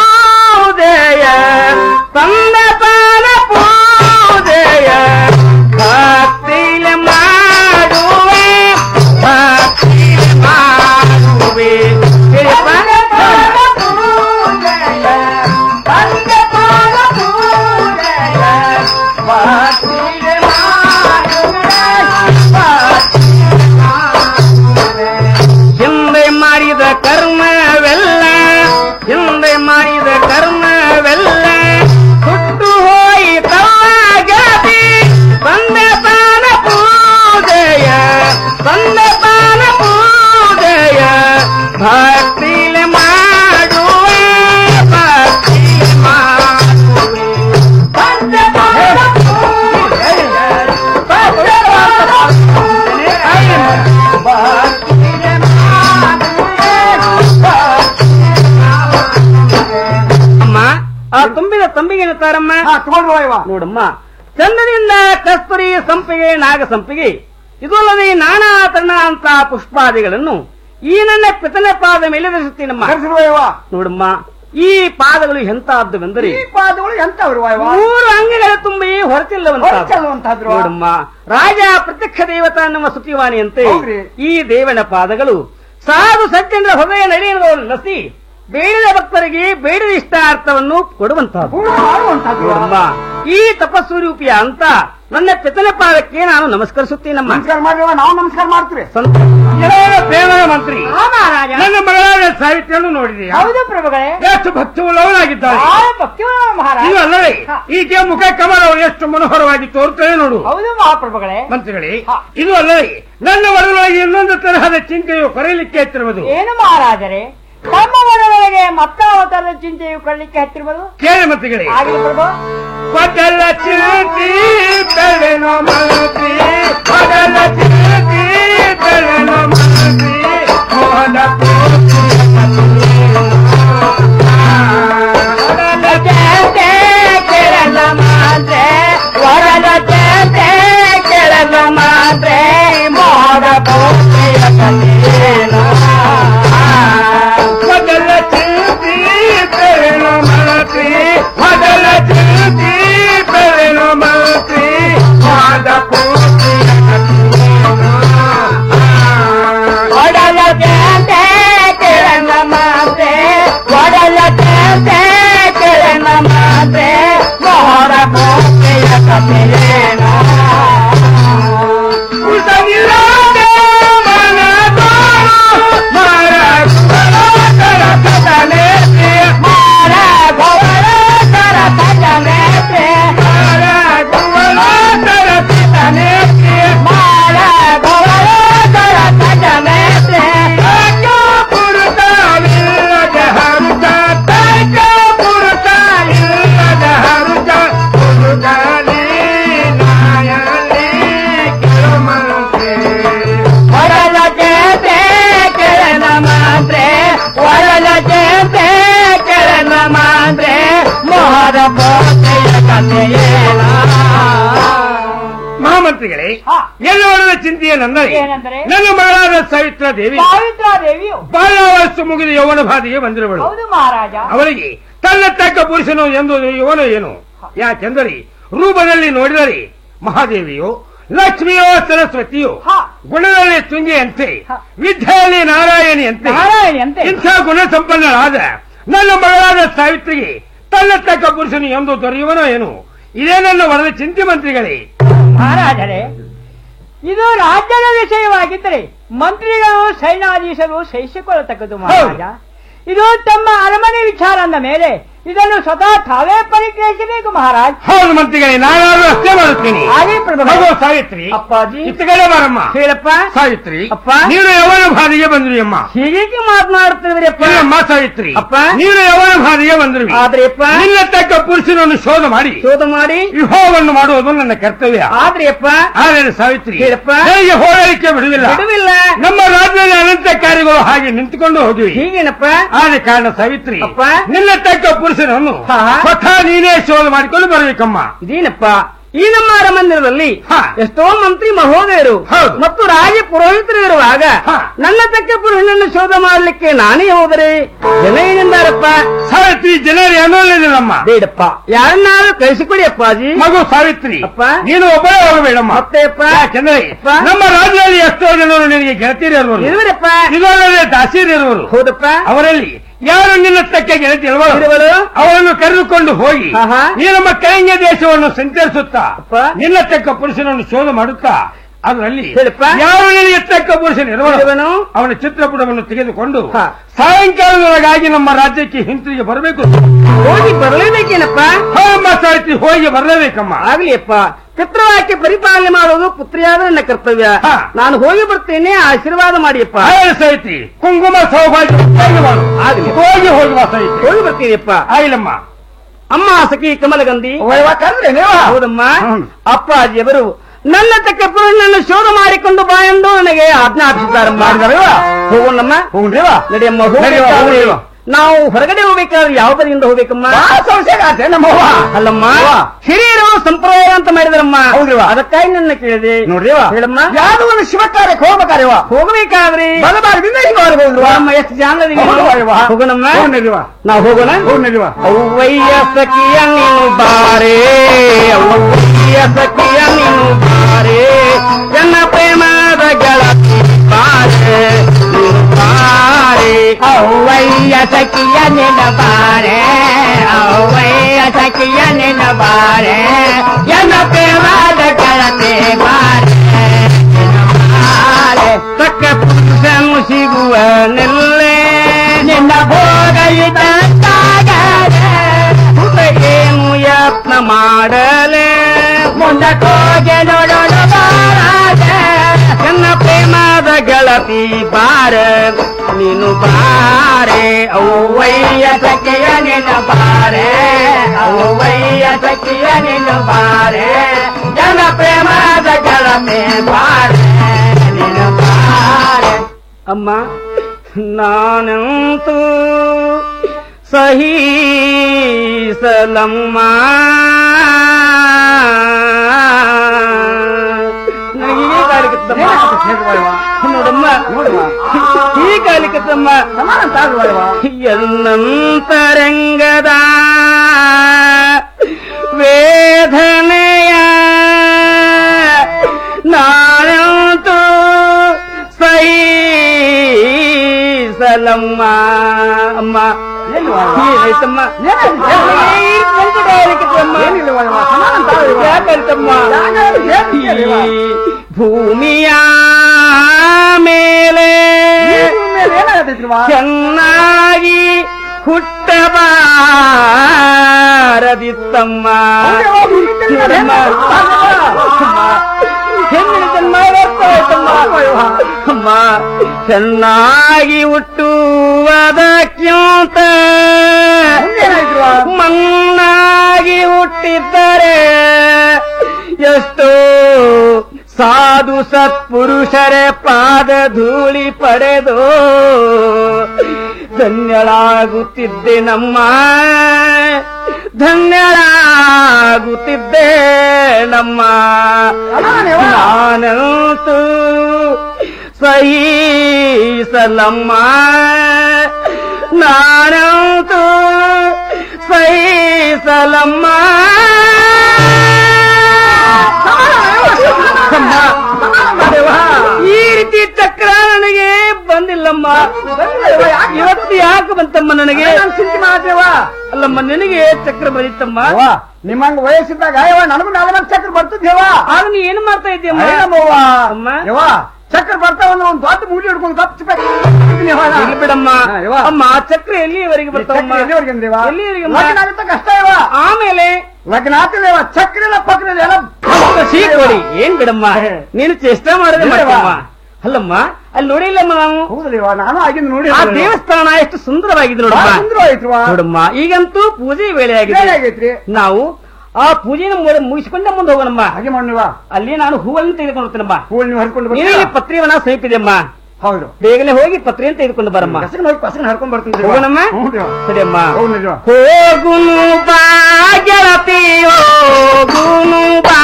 ಪೂಜೆಯ ತಂದೆ ಪಾದ ಪೂಜೆಯ ಭಕ್ತಿಲೆ ಮಾಡುವೆ ಭಕ್ತಿಲೆ ಮಾಡುವೆ ಹೇಳಿಯಪ್ಪ? ತಂದೆ ಪಾದ ಪೂಜೆಯ ಭಕ್ತಿಲೆ ಮಾಡುವೆ, ಭಕ್ತಿಲೆ ಮಾಡುವೆ. ಹಿಂದೆ ಮಾಡಿದ ಕರ್ಮವೆಲ್ಲ ಕೊಡ್ತಾರಮ್ಮ ನೋಡಮ್ಮ ಚಂದದಿಂದ ಕಸ್ತೂರಿ ಸಂಪಿಗೆ ನಾಗ ಸಂಪಿಗೆ ಇದು ಅಲ್ಲದೆ ನಾನಾ ತರಣ ಅಂತ ಪುಷ್ಪಾದಿಗಳನ್ನು ಈ ನನ್ನ ಪಿತನ ಪಾದ ಮೇಲೆ ಧರಿಸುತ್ತೀನಮ್ಮ ನೋಡಮ್ಮ ಈ ಪಾದಗಳು ಎಂತಹದ್ದುವೆಂದರೆ ಈ ಪಾದಗಳು ಎಂತವ್ರು ಮೂರು ಅಂಗಗಳ ತುಂಬಿ ಹೊರತಿಲ್ಲವಂತ ಹೊರತಿಲ್ಲವಂತಹದ್ರು. ನೋಡಮ್ಮ ರಾಜ ಪ್ರತ್ಯಕ್ಷ ದೇವತಾ ನಮ್ಮ ಸುತಿವಾಣಿಯಂತೆ ಹೌದ್ರಿ. ಈ ದೇವನ ಪಾದಗಳು ಸಾಧು ಸಜ್ಜನರ ಹೃದಯ ನಡೆಯುವುದನ್ನು ಲಸಿ ಬೇಡಿದ ಭಕ್ತರಿಗೆ ಬೇಡಿದ ಇಷ್ಟಾರ್ಥವನ್ನು ಕೊಡುವಂತಹದ್ದು ನೋಡಮ್ಮ ಈ ತಪಸ್ವರೂಪಿಯ ಅಂತ ನನ್ನ ಪಿತನ ಪಾದಕ್ಕೆ ನಾನು ನಮಸ್ಕರಿಸುತ್ತೇನಮ್ಮ ನಮಸ್ಕಾರ ಮಾಡ್ರಿ ನಾವು ನಮಸ್ಕಾರ ಮಾಡ್ತೀವಿ ಪ್ರೇಮದ ಮಂತ್ರಿ ನನ್ನ ಮಗಳಾದ ಸಾವಿತ್ರಿಯನ್ನು ನೋಡಿದೆಯಾ ಹೌದು ಪ್ರಭುಗಳೇ ಎಷ್ಟು ಭಕ್ತಿಯುಳ್ಳವನಾಗಿದ್ದಾಳೆ ಮಹಾರಾಜ ಇದು ಅಲ್ಲವೇ ಈಕೆ ಮುಖ ಕಮಲವು ಎಷ್ಟು ಮನೋಹರವಾಗಿ ತೋರುತ್ತದೆ ನೋಡು ಹೌದು ಮಹಾಪ್ರಭುಗಳೇ ಮಂತ್ರಿಗಳೇ ಇದು ಅಲ್ಲವೇ ನನ್ನ ಒಳಗೊಳಗೆ ಇನ್ನೊಂದು ತರಹದ ಚಿಂತೆಯು ಕೊರೆಯಲಿಕ್ಕೆ ಹತ್ತಿರುವುದು ಏನು ಮಹಾರಾಜರೇ ತಮ್ಮ ಮನದೊಳಗೆ ಮತ್ತಾವ ತರದ ಚಿಂತೆಯು ಕಳ್ಳಿಕ್ಕೆ ಹತ್ತಿರುವುದು ಕೇಳಿ ಮಂತ್ರಿಗಳೇ ಆಗಲಿ ಪ್ರಭು ಪದಲ ಚಿಂತಿ ಬೆಳೆನೋ ಮಂತ್ರಿ ಪದಲ ಚಿಂತಿ ಬೆಳೆನೋ ಮಂತ್ರಿ ಮೋಹನ ಮೊದಲ ಚಿಂತಿ ಬೆಳೆನೋ ಮಂತ್ರಿ ಮೊದಲ ಚಿಂತಿ ಬೆಳೆನೋ ಮಂತ್ರಿ ಮಾದ ಒಡಲ ಕೇತೆ ಕಿರಣ ಮಾತೆ ಒಡಲ ಕೇತೆ ಕಿರಣ ಮಾತೆ ಮೋಹರ ಪೋತೆಯ ಕಥೆಯೇನ ಒಡಲ ಕೇತೆ ಕಿರಣ ಮಾತೆ ಒಡಲ ಕೇತೆ ಕಿರಣ ಮಾತೆ ಮೋಹರ ಪೋತೆಯ ಕಥೆಯೇನ ಮಹಾಮಂತ್ರಿಗಳೇ ಎಲ್ಲ ಒಳದ ಚಿಂತೆಯೇನೆಂದರೆ ಏನೆಂದರೆ? ನನ್ನ ಮಗಳಾದ ಸಾವಿತ್ರ ದೇವಿ ಸಾವಿತ್ರಾ ದೇವಿಯು ಬಾಲ್ಯಾವಸ್ತು ಮುಗಿದು ಯೌವನ ಬಾಧೆಗೆ ಬಂದಿರುವಳು ಹೌದು ಮಹಾರಾಜ ಅವರಿಗೆ ತನ್ನ ತಕ್ಕ ಪುರುಷನು ಎಂದು ಇವನು ಏನು ಯಾಕೆಂದರೆ ರೂಪದಲ್ಲಿ ನೋಡಿದರೆ ಮಹಾದೇವಿಯು ಲಕ್ಷ್ಮಿಯೋ ಸರಸ್ವತಿಯು ಗುಣದಲ್ಲಿ ತುಂಗೆಯಂತೆ ವಿದ್ಯೆಯಲ್ಲಿ ನಾರಾಯಣಿಯಂತೆ ನಾರಾಯಣಿಯಂತೆ. ಇಂಥ ಗುಣ ಸಂಪನ್ನರಾದ ನನ್ನ ಮಗಳಾದ ಸಾವಿತ್ರಿಗೆ ತನ್ನ ತಕ್ಕ ಪುರುಷನು ಎಂದು ದೊರೆಯುವನೋ ಏನು ಇದೇ ನನ್ನ ವರದ ಚಿಂತೆ ಮಂತ್ರಿಗಳೇ ಮಹಾರಾಜರೇ ಇದು ರಾಜ್ಯದ ವಿಷಯವಾಗಿದ್ದರೆ ಮಂತ್ರಿಗಳು ಸೈನ್ಯಾಧೀಶರು ಸಹಿಸಿಕೊಳ್ಳತಕ್ಕದ್ದು ಮಹಾರಾಜ ಇದು ತಮ್ಮ ಅರಮನೆ ವಿಚಾರ ಅಂದ ಮೇಲೆ ಇದನ್ನು ಸ್ವತಃ ತಾವೇ ಪರಿಗ್ರಹಿಸಬೇಕು ಮಹಾರಾಜ್ ಹೌದು ಮಂತ್ರಿಗಳೇ ನಾನಾದ್ರೂ ಅಷ್ಟೇ ಮಾಡುತ್ತೀನಿ ಹಾಗೆ ಪ್ರಭು ಮಗು ಸಾವಿತ್ರಿ ಅಪ್ಪಾಜಿ ಇತ್ತ ಕಡೆ ಬಾರಮ್ಮ ಹೇಳಪ್ಪ ಸಾವಿತ್ರಿ ಅಪ್ಪ. ನೀನು ಯವನ ಬಾಧಿಗೆ ಬಂದ್ರಿ ಅಮ್ಮ ಹೀಗೆ ಮಾತನಾಡುತ್ತಿದ್ರಿ ಅಪ್ಪ ಅಮ್ಮ ಸಾವಿತ್ರಿ ಅಪ್ಪ. ನೀನು ಯವನ ಬಾಧಿಗೆ ಬಂದ್ರಿ ಆದ್ರೆ ಅಪ್ಪ ನಿನ್ನ ತಕ್ಕ ಪುರುಷನನ್ನು ಶೋಧ ಮಾಡಿ ಶೋಧ ಮಾಡಿ ವಿವಾಹವನ್ನು ಮಾಡುವುದು ನನ್ನ ಕರ್ತವ್ಯ ಆದ್ರೆ ಅಪ್ಪ ಆದರೆ ಸಾವಿತ್ರಿ ಹೇಳಪ್ಪ. ನನಗೆ ಹೋರಾಡಲಿಕ್ಕೆ ಬಿಡುವಿಲ್ಲ ಬಿಡುವಿಲ್ಲ ನಮ್ಮ ರಾಜ್ಯದಲ್ಲಿ ಅನಂತ ಕಾರ್ಯಗಳು ಹಾಗೆ ನಿಂತುಕೊಂಡು ಹೋಗಿವೆ ಹೀಗೇನಪ್ಪ ಆದ ಕಾರಣ ಸಾವಿತ್ರಿ ಅಪ್ಪ. ನಿನ್ನ ತಕ್ಕ ಪುರುಷನನ್ನು ಹಾ. ಸ್ವತಃ ನೀನೇ ಶೋಧ ಮಾಡಿಕೊಂಡು ಬರಬೇಕಮ್ಮ ಇದೇನಪ್ಪ ಈ ನಮ್ಮ ಅರಮಂದಿರದಲ್ಲಿ ಹಾ. ಎಷ್ಟೋ ಮಂತ್ರಿ ಮಹೋದಯರು ಹೌದು. ಮತ್ತು ರಾಜ ಪುರೋಹಿತರು ಇರುವಾಗ ಹಾ. ನನ್ನ ತಕ್ಕ ಪುರುಷನನ್ನು ಶೋಧ ಮಾಡಲಿಕ್ಕೆ ನಾನೇ ಹೋದರೆ ಜನ ಏನೆಂದಾರಪ್ಪ ಸಾವಿತ್ರಿ ಜನರು ಅನ್ನೋಲ್ಲಮ್ಮ ಬೇಡಪ್ಪ ಯಾರನ್ನಾರು ಕಳಿಸಿಕೊಡಿ ಅಪ್ಪಾಜಿ ಮಗು ಸಾವಿತ್ರಿ ಅಪ್ಪ. ನೀನು ಒಬ್ಬರೇ ಹೋಗಬೇಡಮ್ಮ ಮತ್ತೆ ಅಪ್ಪ ಯಾಕೆಂದರೆ ಅಪ್ಪ. ನಮ್ಮ ರಾಜ್ಯದಲ್ಲಿ ಎಷ್ಟೋ ಜನರು ನಿನಗೆ ಗೆಳತಿಯರು ಇರುವರು ಇರುವರಪ್ಪ ಇದಲ್ಲದೆ ದಾಸಿಯರು ಇರುವರು ಹೌದಪ್ಪ ಅವರಲ್ಲಿ ಯಾರು ನಿನ್ನ ತಕ್ಕ ಗೆಳತಿ ಇರುವರು ಇರುವರು? ಅವರನ್ನು ಕರೆದುಕೊಂಡು ಹೋಗಿ ಆಹಾ. ನೀ ನಮ್ಮ ಕೈಂಗ ದೇಶವನ್ನು ಸಂಚರಿಸುತ್ತಾ ಅಪ್ಪ. ನಿನ್ನ ತಕ್ಕ ಪುರುಷನನ್ನು ಶೋಧ ಮಾಡುತ್ತಾ ಅದರಲ್ಲಿ ಹೇಳಪ್ಪ. ಯಾರು ನಿನಗೆ ತಕ್ಕ ಪುರುಷನ ಇರುವನು ಇರುವನು? ಅವನ ಚಿತ್ರಪಟವನ್ನು ತೆಗೆದುಕೊಂಡು ಹಾ. ಸಾಯಂಕಾಲದೊಳಗಾಗಿ ನಮ್ಮ ರಾಜ್ಯಕ್ಕೆ ಹಿಂತಿರುಗಿ ಬರಬೇಕು ಹೋಗಿ ಬರಲೇಬೇಕೇನಪ್ಪ ಅಮ್ಮ ಸಾಹಿತಿ ಹೋಗಿ ಬರಲೇಬೇಕಮ್ಮ ಆಗ್ಲಿ ಅಪ್ಪ ಪಿತೃವಾಕ್ಯ ಪರಿಪಾಲನೆ ಮಾಡೋದು ಪುತ್ರಿಯಾದ ನನ್ನ ಕರ್ತವ್ಯ ಹಾ. ನಾನು ಹೋಗಿ ಬರ್ತೇನೆ ಆಶೀರ್ವಾದ ಮಾಡಿಯಪ್ಪ ಹಾಗೆ ಸಾಹಿತಿ ಕುಂಕುಮ ಸೌಭಾಗ್ಯ ಹೋಗಿ ಮಾಡು. ಆಗ್ಲಿ. ಹೋಗಿ ಹೋಗಿ ಬಾ ಸಾಹಿತಿ ಹೋಗಿ ಬರ್ತೀನಿಯಪ್ಪ ಆಗಿಲ್ಲಮ್ಮ ಅಮ್ಮ ಸಖಿ ಕಮಲಗಂಧಿ ಕರೆದ್ರೆ ನೀವು ಹೌದಮ್ಮ ಹ್ಮ್. ಅಪ್ಪಾಜಿಯವರು ನನ್ನ ತಕ್ಕ ಪುರುಷನನ್ನು ಶೋಧ ಮಾಡಿಕೊಂಡು ಬಾ ಎಂದು ನನಗೆ ಆಜ್ಞಾಪಿಸಿದ್ದಾರಮ್ಮ ಮಾಡಿದಾರವ್ವ? ಹೋಗೋಣಮ್ಮ ಹೋಗ್ರಿವಾ ನಡೆಯಮ್ಮ ನಡೆಯುವ, ಹೋಗಿ ಹೋಗ್ರಿವಾ. ನಾವು ಹೊರಗಡೆ ಹೋಗ್ಬೇಕಾದ್ರೆ ಯಾವ ಬದಿಯಿಂದ ಹೋಗ್ಬೇಕಮ್ಮ ನಮ್ಮವ್ವ ಅಲ್ಲಮ್ಮ ಹಿರಿಯರು ಸಂಪ್ರದಾಯ ಅಂತ ಮಾಡಿದ್ರಮ್ಮ ಹೌದ್ರವ ಅದಕ್ಕಾಗಿ ನನ್ನ ಕೇಳಿದೆ ನೋಡ್ರಿವ ಹೇಳಮ್ಮ ಯಾವ್ದು ಒಂದು ಶಿವ ಕಾರ್ಯಕ್ಕೆ ಹೋಗ್ಬೇಕಾರ್ಯವ ಹೋಗ್ಬೇಕಾದ್ರಿ ಬಲಬಾರದಿಂದ ಹಿಂಗ ಹೋಗ್ಬೋದು ಅಮ್ಮ ಎಷ್ಟು ಜಾನರಿಗೆ ಹೋಗೋಣಮ್ಮ ನಾವು ಹೋಗೋಣ ಅವ್ವಯ್ಯ ಸಖಿಯ ನೀನು ಬಾರೇ ಅವ್ವಯ್ಯ ಸಖಿಯ ನೀನು ಬಾರೇ ನನ್ನ ಪ್ರೇಮದ ಗೆಳತಿ ಬಾರೇ ನೀನು ಬಾರೇ ಅವ್ವಯ್ಯ ಸಖಿಯ ನಿನ್ನ ಬಾರೇ ಅವ್ವಯ್ಯ ಸಖಿಯ ನಿನ್ನ ಬಾರೇ ನನ್ನ ಪ್ರೇಮದ ಗೆಳತಿ ಬಾರೇ ಬಾರೆ ತಕ್ಕ ಪುರುಷನು ಸಿಗುವ ನಿಲ್ಲೆ ನಿನ್ನ ಭೋಗ ಏನು ಯತ್ನ ಮಾಡಲೆ ಮುಂದಕ್ಕೋಗೆ ನೋಡೋಣ ಬಾರದೆ ನನ್ನ ಪ್ರೇಮದ ಗೆಳತಿ ಬಾರ ನೀನು ಬಾರೆ ಅವ್ವಯ್ಯ ಸಖಿಯ ನಿನ್ನ ಬಾರೆ ಅವ್ವಯ್ಯ ಸಖಿಯ ನಿನ್ನ ಬಾರೆ ನನ್ನ ಪ್ರೇಮದ ಗೆಳತಿ ಬಾರೆ ನೀನು ಬಾರೆ ಅಮ್ಮ ನಾನಂತೂ ಸಹೀಸಲಮ್ಮ ನನಗೆ ಈ ಕಾಲಿಕತ್ತಮ್ಮ ನೋಡಮ್ಮ ಈ ಕಾಲಿಕತ್ತಮ್ಮ ಎನ್ನಂತರಂಗದ ವೇದನೆಯ ನಾನಂತೂ ಸಲಮ್ಮ ಅಮ್ಮ ಏನಾಯ್ತಮ್ಮ ಯಾಕಂತಮ್ಮ ಭೂಮಿಯ ಮೇಲೆ ಚೆನ್ನಾಗಿ ಹುಟ್ಟಬಾರದಿತ್ತಮ್ಮ ಹೆಣ್ಣಿನ ಜನ್ಮ ವ್ಯರ್ಥ ಆಯ್ತಮ್ಮ. ಅಮ್ಮ ಚೆನ್ನಾಗಿ ಹುಟ್ಟುವುದಕ್ಕಿಂತ ಮಣ್ಣಾಗಿ ಹುಟ್ಟಿದ್ದರೆ ಎಷ್ಟೋ ಸಾಧು ಸತ್ಪುರುಷರೇ ಪಾದ ಧೂಳಿ ಪಡೆದು ಧನ್ಯಳಾಗುತ್ತಿದ್ದೆ ನಮ್ಮ ಧನ್ಯಳಾಗುತ್ತಿದ್ದೆ ನಮ್ಮ ನಾನಂತೂ ಸಹೀಸಲಮ್ಮ ನಾನಂತೂ ಸಹೀಸಲಮ್ಮ ಈ ರೀತಿ ಚಕ್ರ ನನಗೆ ಬಂದಿಲ್ಲಮ್ಮ ಇವತ್ತು ಯಾಕೆ ಬಂತಮ್ಮ ನನಗೆ ಚಿಂತೆ ಮಾಡ್ತೇವ ಅಲ್ಲಮ್ಮ ನಿನಗೆ ಚಕ್ರ ಬಂದಿತ್ತಮ್ಮ ನಿಮ್ಮಂಗ ವಯಸ್ಸಿದ್ದಾಗ ಯವ್ವ ನನಗೂ ನಾಲ್ಕು ಚಕ್ರ ಬರ್ತಿದ್ದೇವ ಆಗ ನೀ ಏನು ಮಾಡ್ತಾ ಇದ್ದೀಯಮ್ಮ ಏನಮ್ಮವ್ವ? ಅಮ್ಮ ಯವ್ವ ಚಕ್ರ ಬರ್ತಾವ ಅಂದ್ರೆ ಒಂದು ದೊಡ್ಡ ಮೂಡಿ ಹಿಡ್ಕೊಂಡು ತಪ್ಪಿಸ್ಬೇಕು ಇರ್ಲಿ ಬಿಡಮ್ಮ ಅಮ್ಮ ಚಕ್ರ ಎಲ್ಲಿಯವರೆಗೆ ಬರ್ತಾವಮ್ಮ ಎಲ್ಲಿಯವರೆಗೆ ಲಗ್ನ ಆಗುತ್ತೆ ಕಷ್ಟ ಇವ ಆಮೇಲೆ ಲಗ್ನ ಆಗ್ತಿಲ್ಲ ಇವ ಚಕ್ರ ಇಲ್ಲ ಪಕ್ರ ಇಲ್ಲ ಎಲ್ಲ ಸೀಟ್ ಕೊಡಿ ಏನ್ ಬಿಡಮ್ಮ ನೀನು ಚೇಷ್ಟೆ ಮಾಡಿದ್ರೆ ಇಲ್ಲವ್ವ. ಮಾಡ್ತಮ್ಮ ಅಲ್ಲಮ್ಮ ಅಲ್ಲಿ ನೋಡಿಲ್ಲಮ್ಮ ನಾವು ಹೌದಲ್ವಾ ನಾನು ಆಗಿದ್ದು ನೋಡಿ ಆ ದೇವಸ್ಥಾನ ಎಷ್ಟು ಸುಂದರವಾಗಿದೆ ನೋಡಮ್ಮ ಬಹಳ ಸುಂದರವಾಯ್ತುವಾ. ನೋಡಮ್ಮ ಈಗಂತೂ ಪೂಜೆ ವೇಳೆ ವೇಳೆ ಆಗಿದೆ ಆಗೈತ್ರಿ. ನಾವು ಆ ಪೂಜೆನ ಮುಗಿ- ಮುಗಿಸ್ಕೊಂಡೆ ಮುಂದೆ ಹೋಗೋಣಮ್ಮ ಹಾಗೆ ಮಾಡಿವ ಅಲ್ಲಿ ನಾನು ಹೂವನ್ನು ತೆಗೆದುಕೊಂಡು ಹೋಗ್ತೇನಮ್ಮ ಹೂವನ್ನು ನೀವು ಹರ್ಕೊಂಡು ನೀನೇ ಬರ್ತೀರಾ? ಪತ್ರಿಯವನ್ನ ಸಮೀಪಿದೆಮ್ಮ ಹೌದು ಬೇಗನೆ ಹೋಗಿ ಪತ್ರಿಯನ್ನು ತೆಗೆದುಕೊಂಡು ಬರಮ್ಮ ಕಸನ ಹೋಗಿ ಕಸನ ಹರ್ಕೊಂಡ್ ಬರ್ತೀನಿ ಹೋಗೋಣಮ್ಮ ಹ್ಞೂ ಸರಿಯಮ್ಮ ಹೌದು ನಿಜ ಹೋಗುನು ಬಾ ಗೆಳತಿ ಹೋಗುನು ಬಾ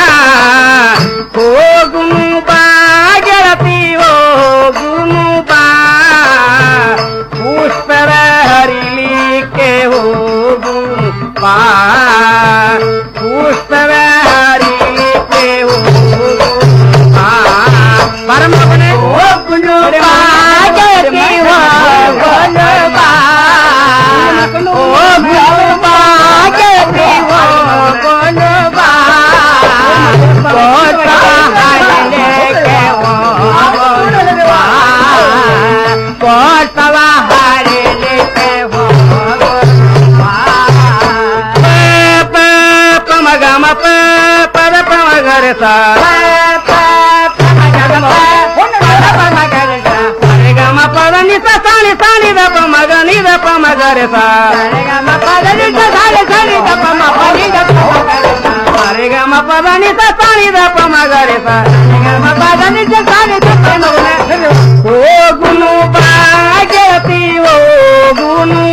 ಹೋಗುನು ಬಾ ಗೆಳತಿ ಹೋಗುನು ಬಾ ಪುಷ್ಪರ ಹರಿಲಿಕ್ಕೆ ಹೋಗುನು ಬಾ ಪುಷ್ಪರ ಹರಿಲಿಕ್ಕೆ ಹೋಗುನು ಬಾ ಪರಮಪನೆ ಹೋಗುನು ಬಾ ಗೆಳತಿ ಹೋಗುನು ಬಾ ಹೋಗುನು ಬಾ ಗೆಳತಿ ಹೋಗುನು ಬಾ ಪುಷ್ಪರ ಹರಿಲಿಕ್ಕೆ ಹೋಗುನು ಬಾ ಪುಷ್ಪರ ಹರಿಲಿಕ್ಕೆ ಹೋಗುನು ಬಾ ಪ ಪ ಮ ಗ ಮ ಪ ಪದ ಪ ಮ ಗ ರೆ ಸ ಪ ಪ ಮ ಗ ಮ ಪ ಪದ ಪ ಮ ಗ ರೆ ಸ ರೆ ಗ ಮ ಪದ ನಿ ಸ ಸ ನಿ ಸ ನಿ ದ ಪ ಮ ಗ ನಿ ದ ಪ ಮ ಗ ರೆ ಸ ರೆ ಗ ಮ ಪದ ನಿ ಸ ಸ ನಿ ಸ ನಿ ದ ಪ ಮ ಪ ನಿ ದ ಪ ಮ ಗ ರೆ ಸ ರೆ ಗ ಮ ಪದ ನಿ ಸ ಸ ನಿ ದ ಪ ಮ ಗ ರೆ ಸ ರೆ ಗ ಮ ಪದ ನಿ ಸ ಸ ನಿ ದ ಪ ಮ ಗ ರೆ ಹೋಗುನು ಬಾ ಗೆಳತಿ ಹೋಗುನು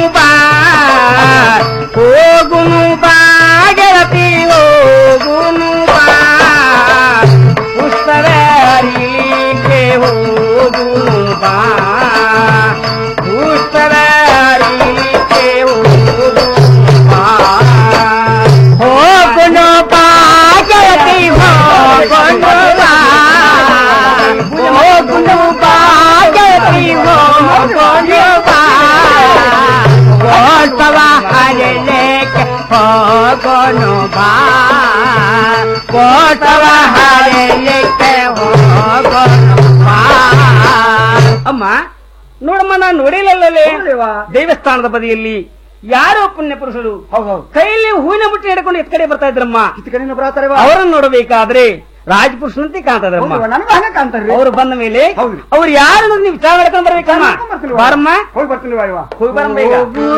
ಅಮ್ಮ ನೋಡಮ್ಮ ನಾನು ನೋಡಿಲ್ಲಲ್ಲೇ ದೇವಸ್ಥಾನದ ಬದಿಯಲ್ಲಿ ಯಾರೋ ಪುಣ್ಯ ಪುರುಷರು ಕೈಯಲ್ಲಿ ಹೂವಿನ ಬುಟ್ಟಿ ಹಿಡ್ಕೊಂಡು ಎತ್ ಕಡೆ ಬರ್ತಾ ಇದ್ರಮ್ಮ ಅವರನ್ನು ನೋಡಬೇಕಾದ್ರೆ ರಾಜಪುರುಷನಂತೆ ಕಾಣ್ತಾ ಇದ್ರಮ್ಮ ನನಗೂ ಹಂಗೆ ಕಾಣ್ತಾರೆ ಅವರು ಬಂದ ಮೇಲೆ ಅವ್ರು ಯಾರು ಅನ್ನೋದು ನೀವು ವಿಚಾರ ಮಾಡ್ಕೊಂಡು ಬರ್ಬೇಕಮ್ಮ ಬಾರಮ್ಮ ಹೋಗಿ ಬರ್ತೀನಿ ಬಾ ಇವ ಹೋಗಿ ಬರಮ್ಮ ಈಗ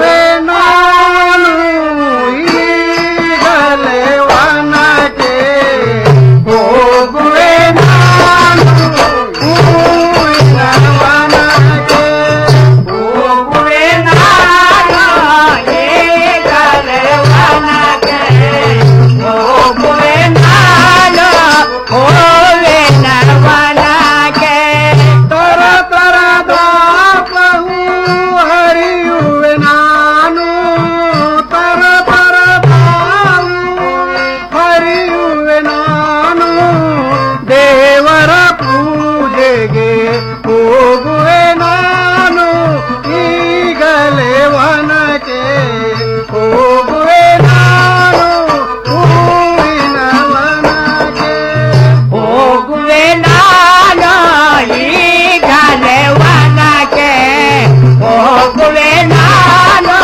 ಹೋಗುವೆ ನಾನು ಹೂವಿನ ವನಕ್ಕೆ ಹೋಗುವೆ ನಾನು ಏಕಲೆ ವನಕ್ಕೆ ಹೋಗುವೆ ನಾನು ಹೂವಿನ ವನಕ್ಕೆ ತರ ತರದ ಬಹು ಹರಿಯುವೆ ನಾನು ತರ ತರದ ಹರಿಯುವೆ ನಾನು ದೇವರ ಪೂಜೆಗೆ ಹೋಗುವೆ ನಾನು ಈಗಲೇ ವನಕ್ಕೆ ಹೋಗುವೆ ನಾನು ಹೂವಿನ ವನಕ್ಕೆ ಹೋಗುವೆ ನಾನು ಈಗಲೇ ವನಕ್ಕೆ ಹೋಗುವೆ ನಾನು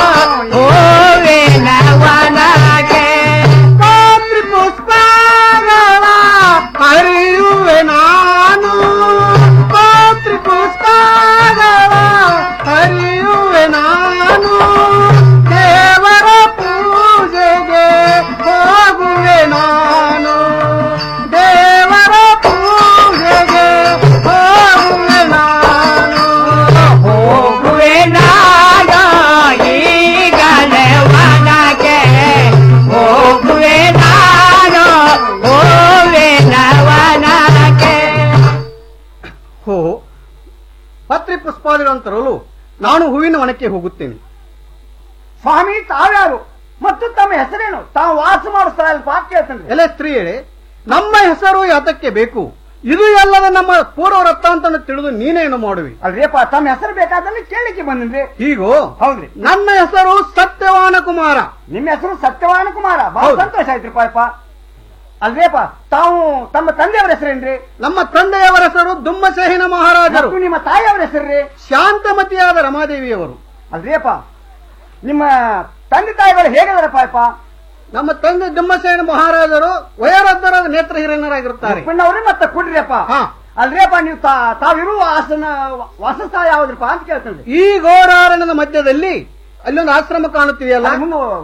ಹೂವಿನ ವನಕ್ಕೆ ಕಾತ್ರಿ ಪುಷ್ಪಗಳ ಹರಿಯುವೆ ನಾನು ಕಾತ್ರಿ ಪುಷ್ಪಗಳ ಹರಿಯುವೆ ನಾನು ದೇವರ ಪೂಜೆಗೆ ಹೋಗುವೆ ನಾನು ದೇವರ ಪೂಜೆಗೆ ಹೋಗುವೆ ನಾನು ಹೋಗುವೆ ನಾನು ಈಗಲೇ ವನಕ್ಕೆ ಹೋಗುವೆ ನಾನು ಹೋಗುವೆ ವನಕ್ಕೆ ಹೋ ಪತ್ರಿ ಪುಷ್ಪಾದಿಗಳನ್ನು ತರಲು ನಾನು ಹೂವಿನ ವನಕ್ಕೆ ಹೋಗುತ್ತೇನೆ ಸ್ವಾಮಿ ತಾವ್ಯಾರು ಮತ್ತು ತಮ್ಮ ಹೆಸರೇನು ತಾವು ವಾಸ ಮಾಡೋ ಸ್ಥಳ ಅಲ್ಪ ಕೇಳ್ತೇನೆ ಎಲೆ ಸ್ತ್ರೀಯರೇ ನಮ್ಮ ಹೆಸರು ಯಾತಕ್ಕೆ ಬೇಕು ಇದು ಎಲ್ಲದ ನಮ್ಮ ಪೂರ್ವ ವೃತ್ತಾಂತನ ತಿಳಿದು ನೀನೇನು ಮಾಡುವಿ ಅಲ್ರಿಯಪ್ಪ ತಮ್ಮ ಹೆಸರು ಬೇಕಾದಲ್ಲಿ ಕೇಳಿಕ್ಕೆ ಬಂದಿದ್ರಿ ಹೀಗೋ ಹೌದ್ರಿ ನನ್ನ ಹೆಸರು ಸತ್ಯವಾನ ಕುಮಾರ ನಿಮ್ಮ ಹೆಸರು ಸತ್ಯವಾನ ಕುಮಾರ ಬಹಳ ಹೌದು. ಸಂತೋಷ ಆಯ್ತ್ರಿ ಪಾಯಪ್ಪ ಅಲ್ರಿಯಪ್ಪ ತಾವು ತಮ್ಮ ತಂದೆಯವರ ಹೆಸರೇನ್ರಿ ನಮ್ಮ ತಂದೆಯವರ ಹೆಸರು ದುಮ್ಮಸೇಹಿನ ಮಹಾರಾಜರು ಮತ್ತು ನಿಮ್ಮ ತಾಯಿಯವರ ಹೆಸರ್ರಿ ಶಾಂತಮತಿಯಾದ ರಮಾದೇವಿಯವರು ಅಲ್ರಿಯಪ್ಪ ನಿಮ್ಮ ತಂದೆ ತಾಯಿಗಳು ಹೇಗಿದಾರೆ ಪಾಯಪ್ಪ ನಮ್ಮ ತಂದೆ ದುಮ್ಮಸೇನ ಮಹಾರಾಜರು ವಯೋವೃದ್ಧರಾದ ನೇತ್ರ ಹಿರಿಯರಾಗಿರುತ್ತಾರೆ ಅವ್ರಿ ಮತ್ತೆ ಕುಡ್ರಿಯಪ್ಪ ಅಲ್ರಿಯಪ್ಪ ನೀವು ತಾ- ತಾವಿರುವ ಆಸನ ವಾಸಸ್ಥಳ ಯಾವ್ದ್ರಪ್ಪ ಅಂತ ಕೇಳ್ತೇನೆ ಈ ಘೋರಾರಣ್ಯದ ಮಧ್ಯದಲ್ಲಿ ಅಲ್ಲೊಂದು ಆಶ್ರಮ ಕಾಣುತ್ತಿದೆಯಲ್ಲ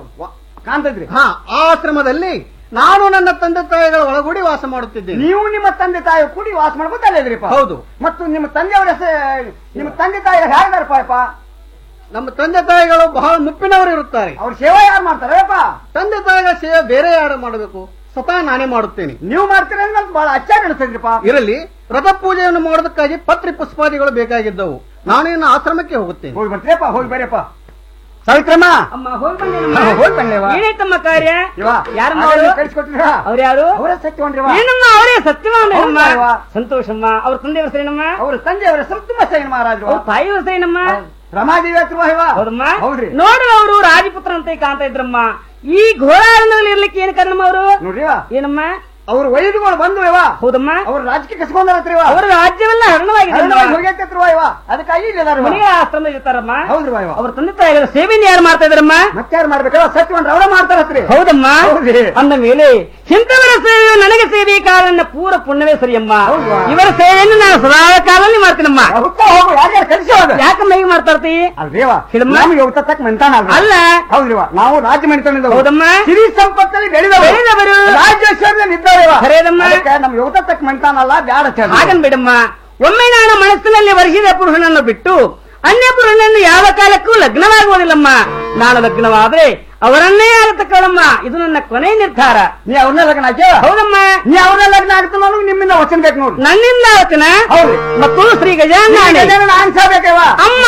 ಕಾಣ್ತದ್ರಿ ಹಾ ಆ ಆಶ್ರಮದಲ್ಲಿ ನಾನು ನನ್ನ ತಂದೆ ತಾಯಿಗಳ ಒಳಗೂಡಿ ವಾಸ ಮಾಡುತ್ತಿದ್ದೇನೆ ನೀವು ನಿಮ್ಮ ತಂದೆ ತಾಯಿ ಕೂಡಿ ವಾಸ ಮಾಡ್ಕೊತ ಅಲ್ಲಿದ್ರಿಪ್ಪ ಹೌದು ಮತ್ತು ನಿಮ್ಮ ತಂದೆಯವರ ಹೆಸರು ನಿಮ್ಮ ತಂದೆ ತಾಯಿ ಹೇಗಿದಾರಪ್ಪ ಅಪ್ಪ ನಮ್ಮ ತಂದೆ ತಾಯಿಗಳು ಬಹಳ ಮುಪ್ಪಿನವರು ಇರುತ್ತಾರೆ ಅವ್ರ ಸೇವೆ ಯಾರು ಮಾಡ್ತಾರಪ್ಪ ತಂದೆ ತಾಯಿಗಳ ಸೇವೆ ಬೇರೆ ಯಾರು ಮಾಡಬೇಕು ಸ್ವತಃ ನಾನೇ ಮಾಡುತ್ತೇನೆ ನೀವು ಮಾಡ್ತೀರ ಅಂತ ಬಹಳ ಅಚ್ಚಾರ ಅನಿಸ್ತದ್ರಿಪ್ಪ ಇರಲಿ ರಥ ಪೂಜೆಯನ್ನು ಮಾಡೋದಕ್ಕಾಗಿ ಪತ್ರಿ ಪುಷ್ಪಾದಿಗಳು ಬೇಕಾಗಿದ್ದವು ನಾನು ಇನ್ನು ಆಶ್ರಮಕ್ಕೆ ಹೋಗುತ್ತೇನೆ ಹೋಗಿ ಬರ್ತೀರಪ್ಪ ಹೋಗಿ ಬರ್ರಿಯಪ್ಪ ಸಾವಿತ್ರಮ್ಮ ಅಮ್ಮ ಹೋಗಿ ಬಂದೇನಮ್ಮ ಹಾ, ಹೋಗಿ ಬಂದೇವ. ಏನೈತಮ್ಮ ಕಾರ್ಯ ಇವ, ಯಾರಮ್ಮ ಆಗಲೇ ಅವರು ಕಳಿಸ್ಕೊಟ್ಟಿರಾ? ಅವ್ರು ಯಾರು ಅವರೇ ಸತ್ಯವಂಡ್ರಿವ ಏನಮ್ಮ ಅವರೇ ಸತ್ಯವಾನಮ್ಮ ಹೌದಾ ಇವ? ಸಂತೋಷಮ್ಮ ಅವ್ರ ತಂದೆ ಹೆಸರೇನಮ್ಮ ಅವ್ರ ತಂದೆಯವರ ತುಂಬ ಸೈನ್ ಮಹಾರಾಜರು ಅವ್ರ ತಾಯಿ ಹೆಸರೇನಮ್ಮ ರಮಾದೇವಿ ಹತ್ರ ಇವ ಹೌದಮ್ಮ ಹೌದ್ರಿ ನೋಡ್ರಿ ಅವರು ರಾಜಪುತ್ರ ಅಂತ ಕಾಣ್ತಾ ಇದ್ರಮ್ಮ ಈ ಘೋರಾರಣದಲ್ಲಿ ಇರ್ಲಿಕ್ಕೆ ಏನ್ ಕಾರಣಮ್ಮ ಅವರು ನೋಡ್ರಿವ ಏನಮ್ಮ ಅವ್ರ ವೈದ್ಯಗಳು ಬಂದು ಇವ ಹೌದಮ್ಮ ಅವ್ರ ರಾಜಕೀಯ ಕಸ್ಕೊಂಡಾರತ್ರಿ ಇವ ಅವರ ರಾಜ್ಯವೆಲ್ಲ ಹರಣವಾಗಿದೆ ಹೋಗ್ಯಾಕತ್ರಿ ಇವ ಅದಕ್ಕಾಗಿ ಇಲ್ಲಿ ಅದಾರ ಇವ. ಮನೆಯ ಆಶ್ರಮ ಇರ್ತಾರಮ್ಮ ಹೌದ್ರಿ ಇವ ಅವ್ರ ತಂದೆ ತಾಯಿಗಳ ಸೇವೆನ ಯಾರು ಮಾಡ್ತಾ ಇದಾರಮ್ಮ ಮತ್ತಾರು ಮಾಡ್ಬೇಕಲ್ಲ ಸತ್ಯವಂಡ್ರ ಅವರ ಮಾಡ್ತಾರತ್ರಿ ಹೌದಮ್ಮ ಹೌದ್ರಿ. ಅಂದ ಮೇಲೆ ಇಂಥವರ ಸೇವೆ ನನಗೆ ಸೇವೆ ಕಾಲನ್ನ ಪೂರ ಪುಣ್ಯವೇ ಸರಿಯಮ್ಮ ಹೌದಾ? ಇವರ ಸೇವೆಯನ್ನು ನಾನು ಸದಾ ಕಾಲಲ್ಲಿ ಮಾಡ್ತೀನಮ್ಮ ಹುಕ್ಕ ಹೋಗು ಯಾರ್ಯಾರು ಕಲಿಸಿ ಹೋಗ ಯಾಕಮ್ಮ ಹೇಗೆ ಮಾಡ್ತಾರ್ತಿ ಅಲ್ರಿವ ಹೇಳಮ್ಮ. ನಮಗೆ ಉತ್ತಕ್ ಮಂತಾನ ಅಲ್ಲ. ಹೌದ್ರಿವ ನಾವು ರಾಜ್ಯ ಮಣಿತನ ಹೌದಮ್ಮ. ಸಿರಿ ಸಂಪತ್ತಲ್ಲಿ ಬೆಳೆದವರು ಬೆಳೆದವರು. ರಾಜ್ಯೇಶ್ವರದಲ್ಲಿ ಇದ್ದವರಿವ ಖರೇದಮ್ಮ. ಅದಕ್ಕೆ ನಮ್ಗೆ ಉತ್ತಕ್ ಮಂತಾನಲ್ಲ ಬ್ಯಾಡ ಅಂತ ಹೇಳಿ. ಹಾಗನ್ ಬಿಡಮ್ಮ ಒಮ್ಮೆ ನಾನು ಮನಸ್ಸಿನಲ್ಲಿ ವರಿಸಿದ ಪುರುಷನನ್ನು ಬಿಟ್ಟು ಅನ್ಯ ಪುರುಷನನ್ನು ಯಾವ ಕಾಲಕ್ಕೂ ಲಗ್ನವಾಗುವುದಿಲ್ಲಮ್ಮ ನಾನು ಲಗ್ನವಾದ್ರೆ ಅವರನ್ನೇ ಆಗತಕ್ಕಳಮ್ಮ ಇದು ನನ್ನ ಕೊನೆ ನಿರ್ಧಾರ ನೀ ಅವ್ರನ್ನ ಲಗ್ನ ಹಾಕ್ಯ ಹೌದಮ್ಮ ನೀ ಅವ್ರನ್ನ ಲಗ್ನ ಆಗ್ತಾನ ಅನ್ನೋದು ನಿಮ್ಮಿಂದ ವಚನ ಬೇಕು ನೋಡ್ರಿ ನನ್ನಿಂದ ಆವತ್ತಿನ ಹೌದ್ರಿ. ಮತ್ತು ಶ್ರೀ ಗಜಾನ ಅನ್ಸಬೇಕವ ಅಮ್ಮ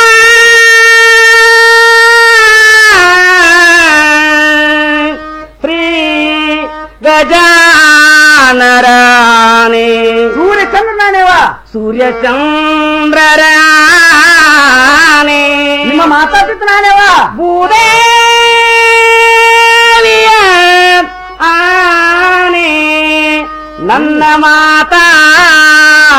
ಶ್ರೀ ಗಜಾನರಾಣಿ ಸೂರ್ಯ ಚಂದ್ರನಾನೇವ ಸೂರ್ಯ ಚಂದ್ರರಾಣಿ ನಿಮ್ಮ ಮಾತಾಡ್ತಿತ್ತು ನಾನೇವ ಭೂದೇವಿಯ ಆನೆ ನನ್ನ ಮಾತಾ